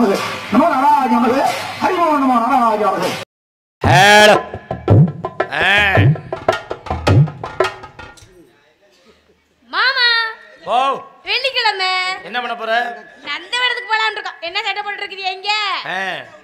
நமது நமோ நாராஜ நமது ஹரிமோ நமோ நாராஜ நமது ஹேளோ ஆ மாமா ஓ வெள்ளிக்கிழமை என்ன பண்ண போற நந்தவனத்துக்கு போலாம்னு இருக்கோம் என்ன சட்டை போட்டுருக்குது எங்க ஆ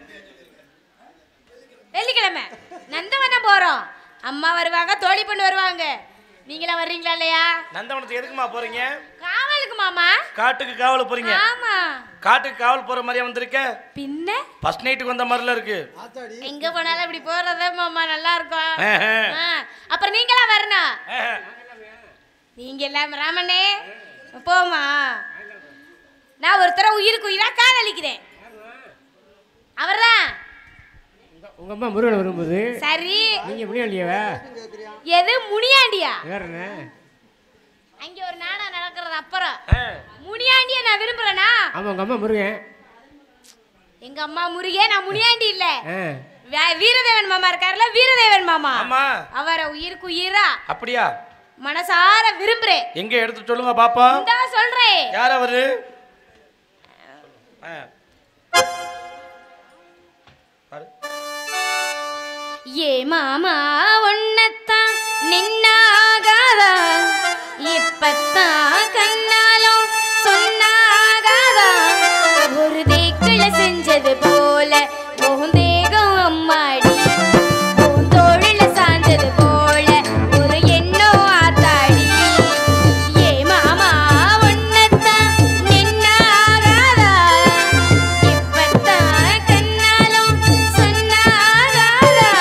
வெள்ளிக்கிழமை நந்தவனம் போறோம் அம்மா வருவாங்க தோழி பொண்ணு வருவாங்க நீங்களா வர்றீங்களா இல்லையா நந்தவனத்துக்கு எதுக்குமா போறீங்க காவலுக்கு மாமா காட்டுக்கு காவல் போறீங்க ஆமா காட்டுக்கு காவல் போற மாதிரியா வந்திருக்க பின்ன ஃபர்ஸ்ட் நைட்டுக்கு வந்த மாதிரில இருக்கு எங்க போனாலும் இப்படி போறதே மாமா நல்லா இருக்கும் ஆ, ஆ. ஆ, அப்புறம் நீங்களா வரணும் ஆ, நீங்க எல்லாம் ராமனே போமா நான் ஒருத்தர உயிருக்கு உயிரா காதலிக்கிறேன் அவர்தான் உங்க அம்மா முருகன் வரும்போது சரி நீங்க முடியலையவா எது முனியாண்டியா வேற என்ன அங்க ஒரு நாடகம் நடக்கிறது அப்புறம் ஆ. முனியாண்டிய நான் விரும்புறேனா ஆமா உங்க அம்மா முருகன் எங்க அம்மா முருகே நான் முனியாண்டி இல்ல ஆ வே- வீரதேவன் மாமா இருக்காருல்ல வீரதேவன் மாமா ஆமா அவரை உயிருக்கு உயிரா அப்படியா மனசார விரும்புறேன் எங்க எடுத்து சொல்லுங்க பாப்பா இந்தா சொல்றேன் யார் அவரு ஆ. பாரு. ஏ மாமா ஒன்னத்தான் நின்னாகாதா இப்பத்தான் கண்ணாலும் சொன்னாகாதா ஒரு தேக்கில செஞ்சது போல உந்தேகம் அம்மாடி உன் தோழில சாஞ்சது போல ஒரு எண்ணம் ஆத்தாடி ஏ மாமா ஒன்னத்தான் நின்னாகாதா இப்பத்தான் கண்ணாலும் சொன்னாகாதா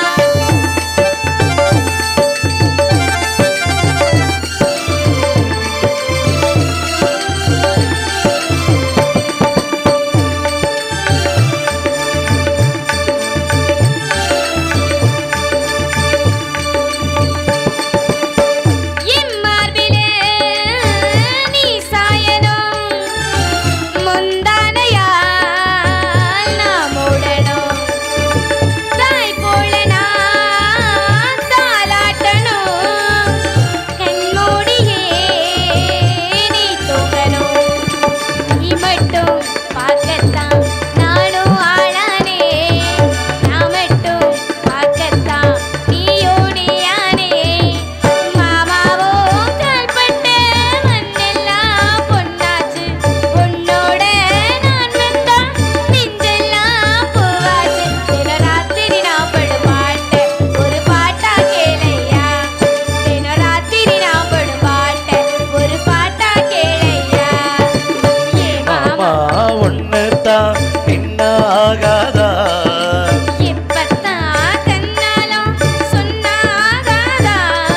இம்மார்பிலே நீ சாயணும் முந்தானையால் நாம் மூடணும் தாய் போல நான் தாலாட்டணும் கண்மூடியே நீ தூங்கணும் நீ மட்டும் பார்க்கத்தான் நானும் ஆளானே நான் மட்டும் பார்க்கத்தான் நீயோடியானே மாமாவோ கால்பட்ட மண்ணெல்லாம் பொன்னாச்சு உன்னோட நான் வந்தா நெஞ்செல்லாம் பூவாச்சு தின ராத்திரி நான் படும் பாட்டு ஒரு பாட்டா கேளையா தின ராத்திரி நான் படும் பாட்டு ஒரு பாட்டா கேளையா ஏ மாமா ஒன்னுதான் பின்னாகாதா இப்பத்தான் கண்ணாலும் சொன்னாகாதா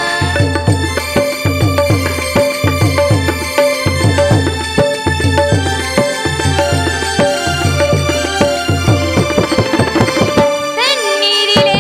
தண்ணீரிலே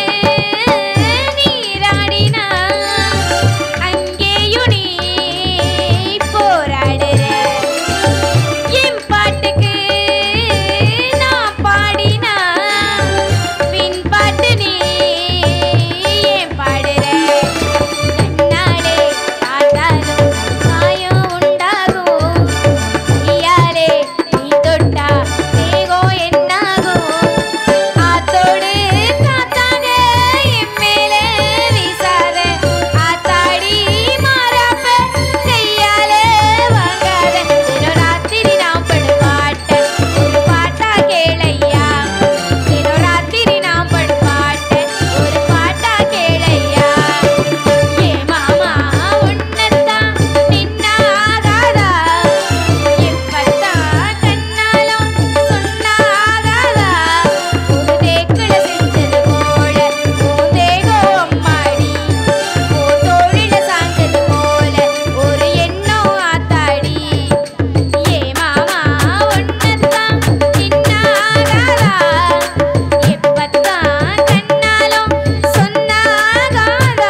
நீராடினா அங்கேயும் நீ போராடுற என் பாட்டுக்கு நான் பாடினா பின் பாட்டு நீ ஏன் பாடுற கண்ணாலே பார்த்தாலும் காயம் உண்டாகும் கையாலே நீ தொட்டா தேகம் என்னாகும் ஆத்தோடு காத்தாக என் மேலே வீசாத ஆத்தாடி மாறாப்ப கையாலே வாங்காத தினம் ராத்திரி நான் படும் பாட்ட ஒரு பாட்டா கேளையா தினம் ராத்திரி நான் படும் பாட்ட ஒரு பாட்டா கேளையா ஏ மாமா உன்னத்தான் நின்னாகாதா எப்பத்தான் கண்ணாலும் சொன்னாகாதா ஒரு தேக்குல செஞ்சது போல உன் தேகம் அம்மாடி உன் தோழில சாஞ்சது போல ஒரு எண்ணம் ஆத்தாடி ஏ மாமா ஒன்னத்தான் நின்னாகாதா எப்பத்தான் கண்ணாலும் சொன்னாகாதா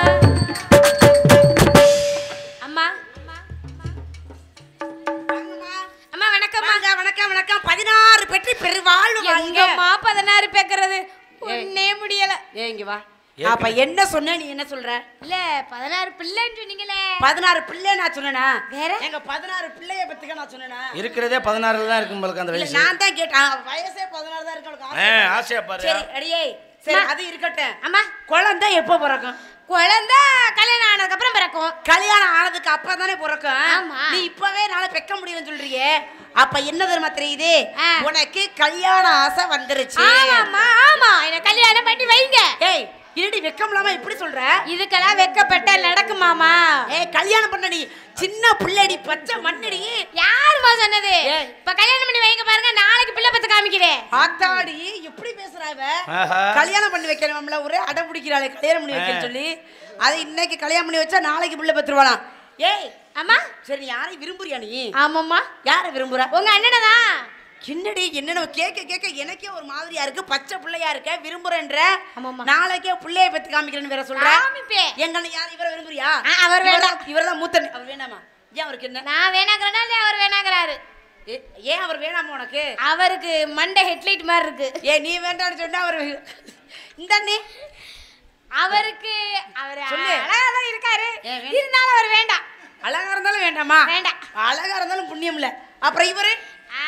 அம்மா அம்மா வணக்கம்மா வாங்க, வணக்கம் வணக்கம் பதினாறு பெற்று பெருவாழ்வு வாங்க எங்கம்மா பதினாறு பேக்கறது ஒன்னே முடியல ஏ இங்க வா அப்ப என்ன சொன்ன நீ என்ன சொல்ற இல்ல பதினாறு பிள்ளைன்னு சொன்னீங்களே பதினாறு பிள்ளை நான் சொன்னேனா வேற? எங்க பதினாறு பிள்ளைய பத்துக்க நான் சொன்னேனா இருக்கிறதே பதினாறுல தான் இருக்கும் உங்களுக்கு அந்த இல்ல வயசு நான் தான் கேட்டேன் ஆ, வயசே பதினாறு தான் இருக்கு உனக்கு ஆ, ஆசை. ஆசையா பாரு சரி அடியே சரி அது இருக்கட்டும் அம்மா குழந்தை எப்போ பிறக்கும் குழந்தை கல்யாணம் ஆனதுக்கு அப்புறம் பிறக்கும் கல்யாணம் ஆனதுக்கு அப்ப தானே பிறக்கும் ஆமா. நீ இப்பவே நாளை பெக்க முடியலன்னு சொல்றியே அப்ப என்ன தெரியுமா தெரியுது ஆ. உனக்கு கல்யாண ஆசை வந்துருச்சு ஆமாம்மா ஆமா என்ன கல்யாணம் பண்ணி வைங்க ஏய் இருடி வெக்கம் இல்லாம இப்படி சொல்ற இதுக்கெல்லாம் வெக்கப்பட்ட நடக்குமாமா ஏய் கல்யாணம் பண்ண நீ சின்ன பிள்ளைடி பச்சை மண்ணடி யாருமா சொன்னது ஏய். இப்ப கல்யாணம் பண்ணி வைங்க பாருங்க நாளைக்கு பிள்ளை பத்து காமிக்கிறேன் ஆத்தாடி எப்படி பேசுறா இவ ஆஹா. கல்யாணம் பண்ணி வைக்கணும்ல ஒரே அடம் பிடிக்கிறாளே கல்யாணம் பண்ணி வைக்கன்னு சொல்லி அதை இன்னைக்கு கல்யாணம் பண்ணி வச்சா நாளைக்கு பிள்ளை பத்துருவாளாம் ஏய் அம்மா சரி நீ யாரை விரும்புறியா நீ ஆமாம்மா யாரை விரும்புற உங்க அண்ணனை தான் என்னடி என்னன்னு கேட்க கேட்க எனக்கே ஒரு மாதிரியா இருக்கு பச்சை பிள்ளையா இருக்க விரும்புறேன்ற ஆமாம்மா. நாளைக்கே பிள்ளைய பத்தி காமிக்கிறேன்னு வேற சொல்ற காமிப்பேன். எங்க அண்ணன் யார் இவரை விரும்புறியா ஆ, அவர் வேண்டாம். இவர் தான் மூத்த அவர் வேண்டாமா ஏன் அவருக்கு என்ன நான் வேணாங்கிறனா இல்ல அவர் வேணாங்கிறாரு ஏ- ஏன் அவர் வேணாமா உனக்கு அவருக்கு மண்டை ஹெட்லைட் மாதிரி இருக்கு ஏ நீ வேண்டாம்னு சொன்னா அவர் இந்த அண்ணே அவருக்கு அவர் சொல்லு. அழகா தான் இருக்காரு ஏன் வேண்டாம்? இருந்தாலும் அவர் வேண்டாம் அழகா இருந்தாலும் வேண்டாமா வேண்டாம். அழகா இருந்தாலும் புண்ணியம் இல்ல அப்புறம் இவரு ஆ,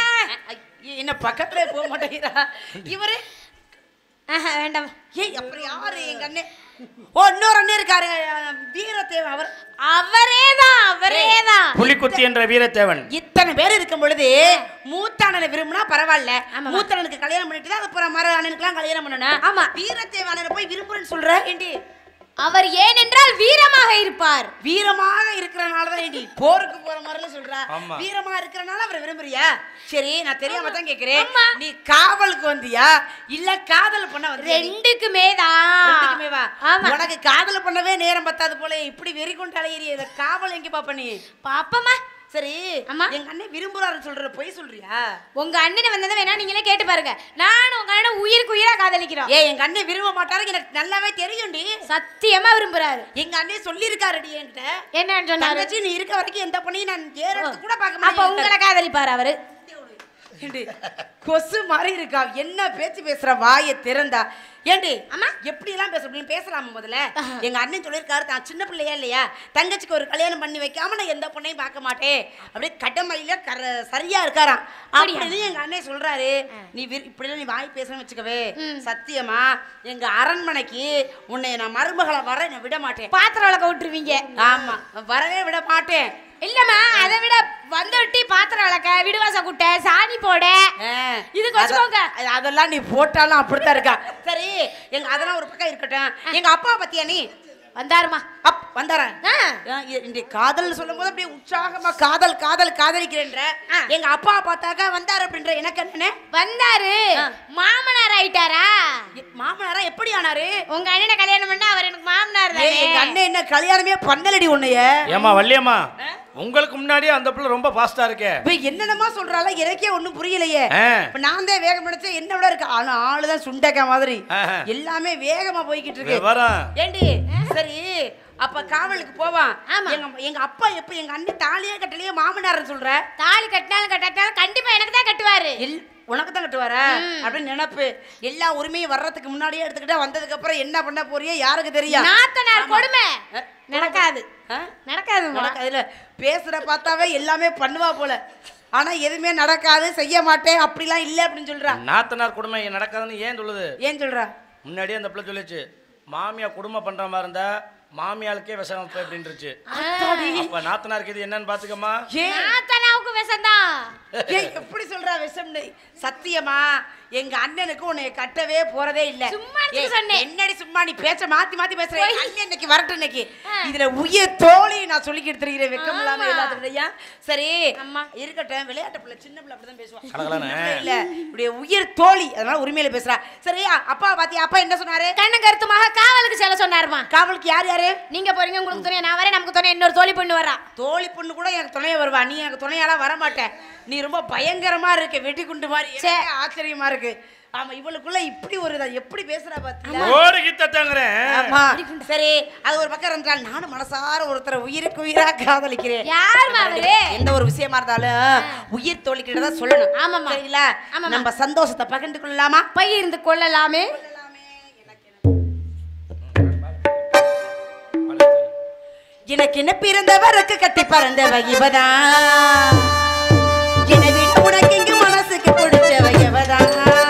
ஐ, என்ன பக்கத்துல போக மாட்டேங்கிறா இவரு ஆஹா, வேண்டாம் ஏய் அப்புறம் யாரு எங்க அண்ணன் ஓ இன்னொரு அண்ணன் இருக்காரு வீரத்தேவன் அவர் அவரே தான் அவரே தான் புலிக்குத்தி என்ற வீரத்தேவன் இத்தனை பேர் இருக்கும் பொழுது மூத்த அண்ணனை விரும்பினா பரவாயில்ல ஆமாம்மா. மூத்த அண்ணனுக்கு கல்யாணம் பண்ணிட்டு தான் அப்புறம் மர அண்ணனுக்குலாம் கல்யாணம் பண்ணணும் ஆமா. வீரத்தேவ அண்ணனை போய் விரும்புறேன்னு சொல்ற ஏண்டி அவர் ஏனென்றால் வீரமாக இருப்பார் வீரமாக இருக்கிறனால தான் ஏண்டி போருக்கு போற மாதிரில சொல்றா ஆமா. வீரமா இருக்கிறனால அவரை விரும்புறியா சரி நான் தெரியாம தான் கேக்குறேன் ஆமா. நீ காவலுக்கு வந்தியா இல்ல காதல் பண்ண வந்தியா நீ? ரெண்டுக்குமே தான் ரெண்டுக்குமே வா ஆமா உனக்கு காதல் பண்ணவே நேரம் பத்தாது போல இப்படி வெறி கொண்டு அலையிறிய இத காவல் எங்க பாப்ப நீ பாப்பமா சரி அம்மா. எங்க அண்ணன் விரும்புறாருன்னு சொல்ற பொய் சொல்றியா உங்க அண்ணனை வந்ததை வேணா நீங்களே கேட்டு பாருங்க நானும் உங்க அண்ணன் உயிருக்கு உயிரா காதலிக்கிறோம் ஏ எங்க அண்ணன் விரும்ப மாட்டாரு எனக்கு நல்லாவே தெரியும்டி சத்தியமா விரும்புறாரு எங்க அண்ணன் சொல்லியிருக்காருடி என்கிட்ட என்னன்னு சொன்னாரு தங்கச்சி நீ இருக்க வரைக்கும் எந்த பொண்ணையும் நான் ஏறெடுத்து கூட பார்க்க அப்ப உங்களை காதலிப்பாரு அவரு ஏண்டி, கொசு மாதிரி இருக்கா என்ன பேச்சு பேசுற வாயை திறந்தா ஏண்டி அம்மா. எப்படி எல்லாம் பேச முடியும் பேசலாமா முதல்ல எங்க அண்ணன் சொல்லியிருக்காரு தான் சின்ன பிள்ளையா இல்லையா தங்கச்சிக்கு ஒரு கல்யாணம் பண்ணி வைக்காம நான் எந்த பொண்ணையும் பார்க்க மாட்டேன் அப்படியே கடமையில கர சரியா இருக்காராம் அப்படின்னு எங்க அண்ணன் சொல்றாரு நீ விரு- இப்படிலாம் நீ வாய் பேசணும்னு வச்சுக்கவே சத்தியமா எங்க அரண்மனைக்கு உன்னை நான் மருமகளை வர நான் விட மாட்டேன் பாத்திரம் விளக்க விட்டுருவீங்க ஆமா வரவே விட மாட்டேன் இல்லம்மா அதை விட வந்துட்டி பாத்திரம் விளக்க விடுவாச குட்டை சாணி போட ஆ, இதுக்கு வச்சுக்கோங்க. அத- அதெல்லாம் நீ போட்டாலும் அப்படித்தான் இருக்கா சரி எங்க அதெல்லாம் ஒரு பக்கம் இருக்கட்டும் எங்க அப்பா பத்தியா நீ வந்தாருமா அப் வந்தாரா ஆ. இந்த காதல் சொல்லும் போது அப்படியே உற்சாகமா காதல் காதல் காதலிக்கிறேன்ற ஆ. எங்க அப்பா பார்த்தாக்கா வந்தாரு அப்படின்ற எனக்கு என்னன்னு வந்தாரு மாமனார் ஆயிட்டாரா மாமனாரா எப்படி ஆனாரு உங்க அண்ணனை கல்யாணம் பண்ணா அவர் எனக்கு மாமனார் ஏய், எங்க தானே அண்ணன் என்ன கல்யாணமே பண்ணலடி உன்னைய ஏமா வள்ளியம்மா உங்களுக்கு முன்னாடியே அந்த பிள்ளை ரொம்ப ஃபாஸ்டா இருக்கே இப்ப என்னென்னமா சொல்றாள எனக்கே ஒண்ணும் புரியலையே ஆ. இப்ப நான் தான் வேகம் நினைச்சேன் என்ன விட இருக்கு ஆனா ஆளுதான் சுண்டக்கா மாதிரி ஆஹா. எல்லாமே வேகமா போய்கிட்டு இருக்கு விவரம் ஏண்டி சரி அப்ப காவலுக்கு போவான் ஆமா. எங்க எங்க அப்பா எப்ப எங்க அண்ணன் தாலியே கட்டலையே மாமனார்னு சொல்ற தாலி கட்டினாலும் கட்டாட்டாலும் கண்டிப்பா எனக்கு தான் கட்டுவாரு எல் உனக்கு தான் கட்டுவாரா அப்படின்னு நினைப்பு எல்லா உரிமையும் வர்றதுக்கு முன்னாடியே எடுத்துக்கிட்டா வந்ததுக்கு அப்புறம் என்ன பண்ண போறியோ யாருக்கு தெரியும் நாத்தனார் ஆமா. கொடுமை ஆ, நடக்காது ஆ? நடக்காதுமா நடக்க அதுல பேசுற பார்த்தாவே எல்லாமே பண்ணுவா போல ஆனா எதுவுமே நடக்காது செய்ய மாட்டேன் அப்படிலாம் இல்ல அப்படின்னு சொல்றா நாத்தனார் கொடுமை நடக்காதுன்னு ஏன் சொல்லுது ஏன் சொல்றா முன்னாடியே அந்த பிள்ளை சொல்லிச்சு மாமியா குடும்பம் பண்ற மாதிரி இருந்தா மாமியாளுக்கே விஷம் வைப்பேன் அப்படின்றுச்சு அப்ப நாத்தனாருக்கு இது என்னன்னு பாத்துக்கம்மா ஏன் நாத்தனாவுக்கு விஷம்தான் ஏய், எப்படி சொல்றா விஷம்னு சத்தியமா எங்க அண்ணனுக்கு உன்னை கட்டவே போறதே இல்ல சும்மா எடுத்துக்க ஏய், சொன்னேன். என்னடி சும்மா நீ பேச்ச மாத்தி மாத்தி பேசுற எங்க அண்ணன் இன்னைக்கு வரட்டும் இன்னைக்கு இதுல உயிர் தோழி நான் சொல்லிக்கிட்டு இருக்கிறேன் வெக்கம் இல்லாம ஆமா. எல்லாத்துக்கிட்டையா சரி அம்மா. இருக்கட்டும் விளையாட்டு பிள்ளை சின்ன பிள்ளை அப்படிதான் பேசுவான் கலகலன்னு. சின்ன பிள்ளை இல்ல இப்படி உயிர் தோழி அதனால உரிமையில பேசுறா சரி அப்பா பாத்தி அப்பா என்ன சொன்னாரு கண்ணு கருத்துமாக காவலுக்கு செல்ல சொன்னாருமா காவலுக்கு யார் யாரு நீங்க போறீங்க உங்களுக்கு துணையா நான் வரேன் நமக்கு துணை இன்னொரு தோழி பொண்ணு வரா தோழி பொண்ணு கூட எனக்கு துணையா வருவா நீ எனக்கு துணையாலாம் வர மாட்டேன் நீ ரொம்ப பயங்கரமா இருக்க வெடிகுண்டு மாதிரி எனக்கே ஆச்சரியமா இருக்கு ஆமா இவளுக்குள்ள இப்படி ஒரு இதா எப்படி பேசுறா பாத்தீங்களா ஓடு கித்தத்தாங்கிறேன் ஆமா சரி அது ஒரு பக்கம் இருந்தால் நானும் மனசார ஒருத்தரை உயிருக்கு உயிரா காதலிக்கிறேன் யாரும்மா அவரு? எந்த ஒரு விஷயமா இருந்தாலும் உயிர் தோழிக்கிட்ட தான் சொல்லணும் ஆமாம்மா. சரிங்களா ஆமாம்மா. நம்ம சந்தோஷத்தை பகிர்ந்து கொள்ளலாமா பகிர்ந்து கொள்ளலாமே எனக்கு என்ன பிறந்தவருக்கு கட்டி பறந்தவ இவதான் என்னை விட உனக்கு இங்கு மனசுக்கு பிடிச்சவ இவதான்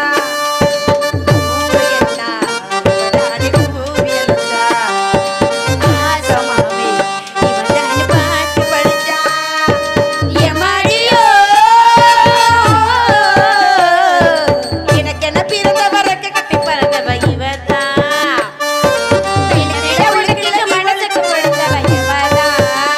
ஊரையெல்லாம் இவதானே பூவியெல்லாம். ஆசமாவே இவதானே பாட்டு படிச்சா. எம்மாடியோ. எனக்கு என்ன பிறந்தவருக்கு கட்டி பறந்தவ இவதான் என்னை விட உனக்கு இங்கு மனசுக்கு பிடிச்சவ இவதான்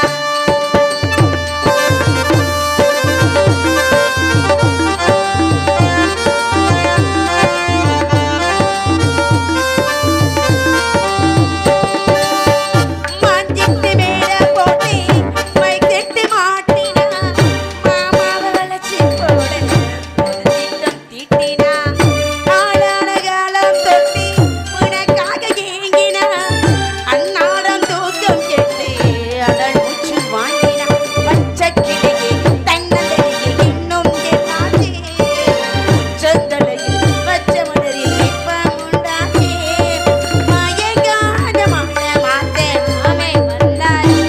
மாட்டிட்டு மேல போட்டு மைக்கிட்டு மாட்டினா மாமாவை வளைச்சு போடல திட்டம் தீட்டினா நாளான காலம் தொட்டி உனக்காக ஏங்கினா அன்னாடம் தூக்கம் கெட்டு அடல் மூச்சு வாங்கினா பச்சை கிளியே தன்னந்தடியே இன்னும் என்னாச்சு உச்சந்தலையில் வச்ச மலரில் வெப்பம் உண்டாச்சே மயங்காத மௌன மாத்தே மாமே வந்தாச்சே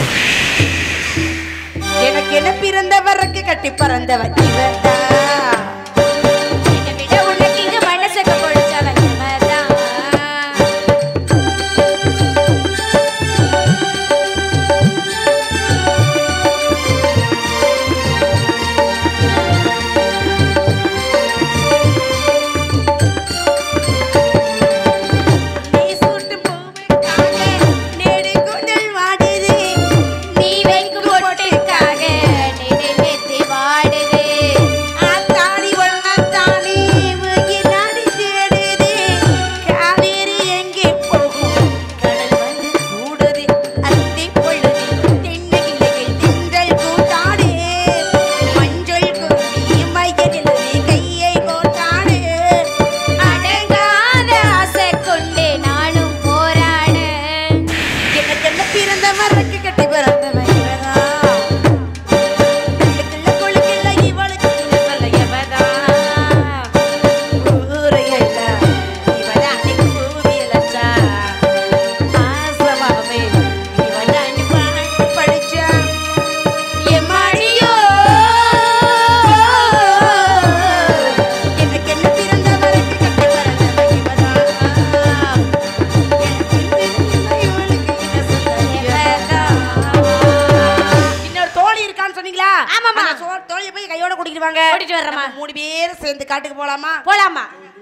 எனக்கு என்ன பிறந்தவருக்கு கட்டி பறந்தவ இவதான் என்னை விட உனக்கு இங்கு மனசுக்கு பிடிச்சவ இவதான் நீ சூட்டும் பூவுக்காக நேடு கூந்தல் வாடுது. நீ வைக்கும் பொட்டுக்காக நெடு நெத்தி வாடுது. ஆத்தாடி ஒண்ணாத்தானே உயிர் நாடி தேடுது. காவேரி எங்கே போகும்? கடல் வந்து கூடுது. அந்தி பொழுது தென்னகிளையில் திங்கள் கூத்தாடு. மஞ்சள் குருவி மையனிலவே கையை கோத்தாடு. அடங்காத ஆசை கொண்டு நானும் போராட எனக்கு என்ன பிறந்த மரக்கு கட்டி பிறந்தவ இவதான். கல்லுக்குள்ள கொழுக்குள்ள இவளுக்கு இனி சொல்ல எவதான். ஊரையெல்லாம் இவதான் அன்னைக்கு பூவியலச்சா. ஆசமாவே இவதான் அன்னைக்கு பாட்டு படிச்சா. எம்மாடியோ. எனக்கு என்ன பிறந்த மரக்கு கட்டி பிறந்தவ இவதான். இன்னொரு தோழி இருக்கான்னு சொன்னீங்களா ஆமாம்மா. அந்த சோ- தோழியை போய் கையோட கூட்டிட்டு வாங்க கூட்டிட்டு வர்றேம்மா. நம்ம மூணு பேரும் சேர்ந்து காட்டுக்கு போலாமா போலாமா